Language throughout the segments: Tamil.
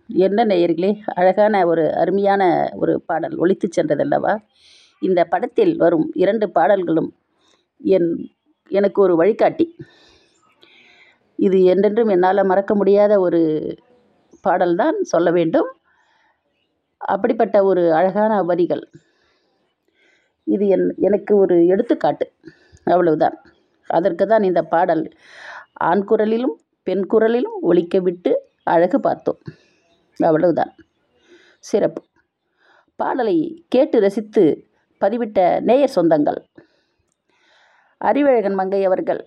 என்ன நேயர்களே அழகான ஒரு அருமையான ஒரு பாடல் ஒலித்துச் சென்றதல்லவா இந்த படத்தில் வரும் இரண்டு பாடல்களும் என் எனக்கு ஒரு வழிகாட்டி இது என்றென்றும் என்னால் மறக்க முடியாத ஒரு பாடல்தான் சொல்ல வேண்டும் அப்படிப்பட்ட ஒரு அழகான வரிகள் இது என் எனக்கு ஒரு எடுத்துக்காட்டு அவ்வளவுதான் அதற்கு தான் இந்த பாடல் ஆண் குரலிலும் பெண் குரலிலும் ஒலிக்க விட்டு அழகு பார்த்தோம் அவ்வளவுதான் சிறப்பு பாடலை கேட்டு ரசித்து பதிவிட்ட நேயர் சொந்தங்கள் அறிவழகன் மங்கை அவர்கள்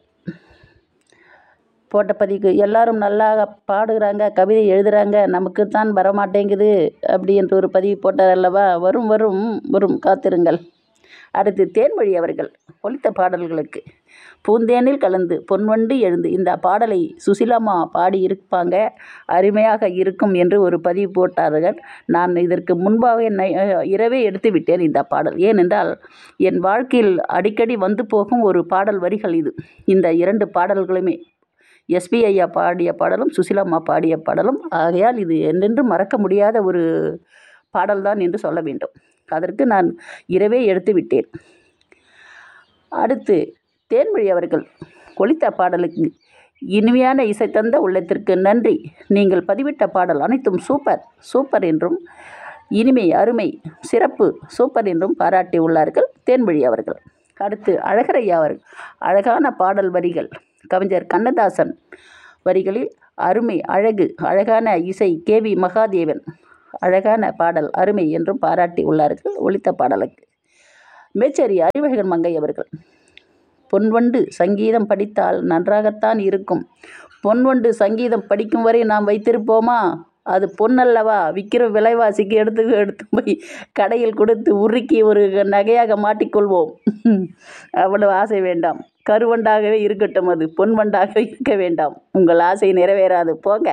போட்ட பதிவுக்கு எல்லாரும் நல்லா பாடுகிறாங்க கவிதை எழுதுகிறாங்க நமக்கு தான் வரமாட்டேங்குது அப்படி என்று ஒரு பதிவு போட்டார் அல்லவா வரும் வரும் வரும் காத்திருங்கள் அடுத்து தேன்மொழி அவர்கள் ஒலித்த பாடல்களுக்கு பூந்தேனில் கலந்து பொன்வண்டு எழுந்து இந்த பாடலை சுசிலாமா பாடி இருப்பாங்க அருமையாக இருக்கும் என்று ஒரு பதிவு போட்டார்கள் நான் இதற்கு முன்பாக என்னை இரவே எடுத்து விட்டேன் இந்த பாடல் ஏனென்றால் என் வாழ்க்கையில் அடிக்கடி வந்து போகும் ஒரு பாடல் வரிகள் இது இந்த இரண்டு பாடல்களுமே எஸ்பி ஐயா பாடிய பாடலும் சுசிலாம்மா பாடிய பாடலும் ஆகையால் இது என்றென்றும் மறக்க முடியாத ஒரு பாடல்தான் என்று சொல்ல வேண்டும் அதற்கு நான் இரவே எடுத்து விட்டேன் அடுத்து தேன்மொழி அவர்கள் ஒலித்த பாடலுக்கு இனிமையான இசை தந்த உள்ளத்திற்கு நன்றி நீங்கள் பதிவிட்ட பாடல் அனைத்தும் சூப்பர் சூப்பர் என்றும் இனிமை அருமை சிறப்பு சூப்பர் என்றும் பாராட்டி உள்ளார்கள் தேன்மொழி அவர்கள் அடுத்து அழகரையா அவர்கள் அழகான பாடல் வரிகள் கவிஞர் கண்ணதாசன் வரிகளில் அருமை அழகு அழகான இசை கே வி மகாதேவன் அழகான பாடல் அருமை என்றும் பாராட்டி உள்ளார்கள் ஒலித்த பாடலுக்கு மேச்சேரி அறிவழகன் மங்கை அவர்கள் பொன்வண்டு சங்கீதம் படித்தால் நன்றாகத்தான் இருக்கும் பொன்வண்டு சங்கீதம் படிக்கும் வரை நாம் வைத்திருப்போமா அது பொன்னல்லவா விற்கிற விலைவாசிக்கு எடுத்து எடுத்து போய் கடையில் கொடுத்து உருக்கி ஒரு நகையாக மாட்டிக்கொள்வோம் அவ்வளவு ஆசை வேண்டாம் கருவண்டாகவே இருக்கட்டும் அது பொன்வண்டாகவே இருக்க வேண்டாம் உங்கள் ஆசை நிறைவேறாது போங்க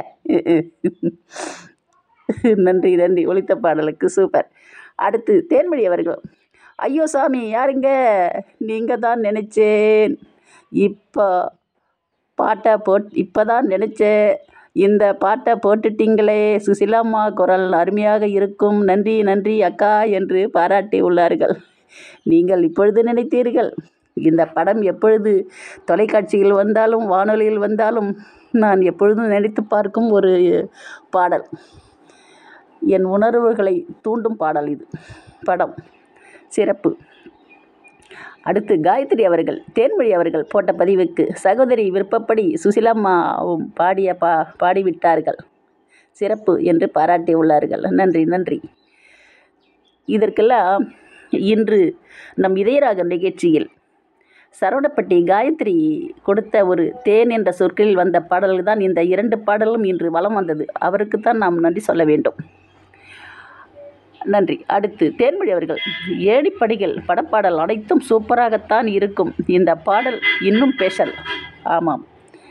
நன்றி நன்றி ஒலித்த பாடலுக்கு சூப்பர் அடுத்து தேன்மொழி அவர்கள் ஐயோ சாமி யாருங்க நீங்கள் தான் நினச்சேன் இப்போ பாட்டை போட் இப்போ தான் நினச்சேன் இந்த பாட்டை போட்டுட்டீங்களே சுசிலாம்மா குரல் அருமையாக இருக்கும் நன்றி நன்றி அக்கா என்று பாராட்டி உள்ளார்கள் நீங்கள் இப்பொழுது நினைத்தீர்கள் இந்த படம் எப்பொழுது தொலைக்காட்சியில் வந்தாலும் வானொலியில் வந்தாலும் நான் எப்பொழுதும் நினைத்து பார்க்கும் ஒரு பாடல் என் உணர்வுகளை தூண்டும் பாடல் இது படம் சிறப்பு அடுத்து காயத்ரி அவர்கள் தேன்மொழி அவர்கள் போட்ட பதிவுக்கு சகோதரி விருப்பப்படி சுசிலம்மாவும் பாடிய பா பாடிவிட்டார்கள் சிறப்பு என்று பாராட்டி உள்ளார்கள் நன்றி நன்றி இதற்கெல்லாம் இன்று நம் இதயராக நிகழ்ச்சியில் சரவணப்பட்டி காயத்ரி கொடுத்த ஒரு தேன் என்ற சொற்களில் வந்த பாடல்கள் தான் இந்த இரண்டு பாடலும் இன்று வலம் வந்தது அவருக்குத்தான் நாம் நன்றி சொல்ல வேண்டும் நன்றி அடுத்து தேன்மொழி அவர்கள் ஏணிப்படிகள் படப்பாடல் அனைத்தும் சூப்பராகத்தான் இருக்கும் இந்த பாடல் இன்னும் ஸ்பெஷல் ஆமாம்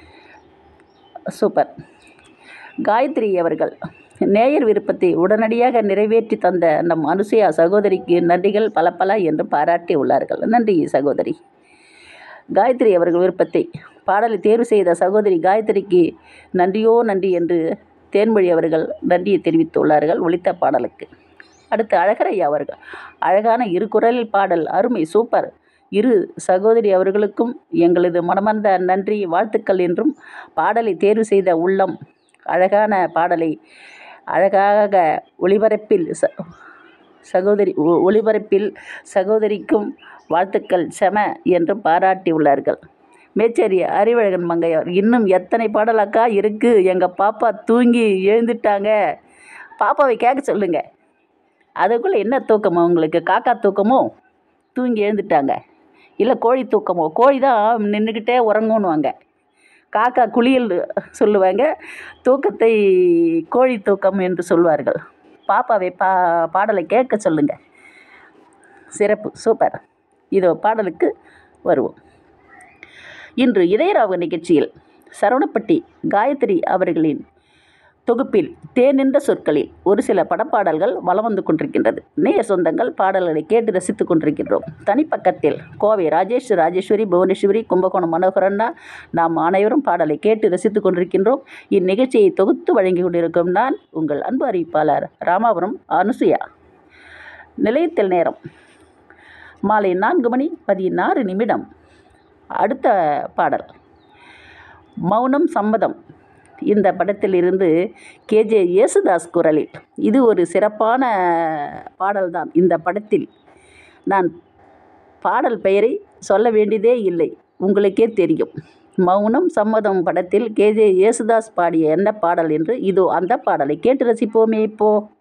சூப்பர் காயத்ரி அவர்கள் நேயர் விருப்பத்தை உடனடியாக நிறைவேற்றி தந்த நம் அனுசயா சகோதரிக்கு நன்றிகள் பல பல என்று பாராட்டி உள்ளார்கள் நன்றி சகோதரி காயத்ரி அவர்கள் விருப்பத்தை பாடலை தேர்வு செய்த சகோதரி காயத்ரிக்கு நன்றியோ நன்றி என்று தேன்மொழி அவர்கள் நன்றியை தெரிவித்துள்ளார்கள் ஒலித்த பாடலுக்கு அடுத்து அழகரையா அவர்கள் அழகான இரு குரலில் பாடல் அருமை சூப்பர் இரு சகோதரி அவர்களுக்கும் எங்களது மனமார்ந்த நன்றி வாழ்த்துக்கள் என்றும் பாடலை தேர்வு செய்த உள்ளம் அழகான பாடலை அழகாக ஒளிபரப்பில் ச சகோதரி ஒளிபரப்பில் சகோதரிக்கும் வாழ்த்துக்கள் செம என்றும் பாராட்டி உள்ளார்கள் மேச்சேரி அறிவழகன் மங்கையார் இன்னும் எத்தனை பாடலாக்கா இருக்குது எங்கள் பாப்பா தூங்கி எழுந்துட்டாங்க பாப்பாவை கேட்க சொல்லுங்கள் அதுக்குள்ளே என்ன தூக்கமோ உங்களுக்கு காக்கா தூக்கமோ தூங்கி எழுந்துட்டாங்க இல்லை கோழி தூக்கமோ கோழி தான் நின்றுக்கிட்டே உறங்குன்னுவாங்க காக்கா குளியல் சொல்லுவாங்க தூக்கத்தை கோழி தூக்கம் என்று சொல்வார்கள் பாப்பாவை பா பாடலை கேட்க சொல்லுங்கள் சிறப்பு சூப்பர் இதோ பாடலுக்கு வருவோம் இன்று இதயராவு நிகழ்ச்சியில் சரவணப்பட்டி காயத்ரி அவர்களின் தொகுப்பில் தேனின்ற சொற்களில் ஒரு சில படப்பாடல்கள் வலம் வந்து கொண்டிருக்கின்றது நேய சொந்தங்கள் பாடல்களை கேட்டு ரசித்துக் கொண்டிருக்கின்றோம் தனிப்பக்கத்தில் கோவை ராஜேஷ் ராஜேஸ்வரி புவனேஸ்வரி கும்பகோணம் மனோகரண்ணா நாம் அனைவரும் பாடலை கேட்டு ரசித்துக் கொண்டிருக்கின்றோம் இந்நிகழ்ச்சியை தொகுத்து வழங்கி கொண்டிருக்கும் நான் உங்கள் அன்பு அறிவிப்பாளர் ராமாபுரம் அனுசுயா நிலையத்தில் நேரம் மாலை நான்கு மணி பதினாறு நிமிடம் அடுத்த பாடல் மௌனம் சம்மதம் இந்த படத்தில் இருந்து கேஜே யேசுதாஸ் குரலில் இது ஒரு சிறப்பான பாடல்தான் இந்த படத்தில் நான் பாடல் பெயரை சொல்ல வேண்டியதே இல்லை உங்களுக்கே தெரியும் மௌனம் சம்மதம் படத்தில் கேஜே யேசுதாஸ் பாடிய என்ன பாடல் என்று இதோ அந்த பாடலை கேட்டு ரசிப்போமே இப்போ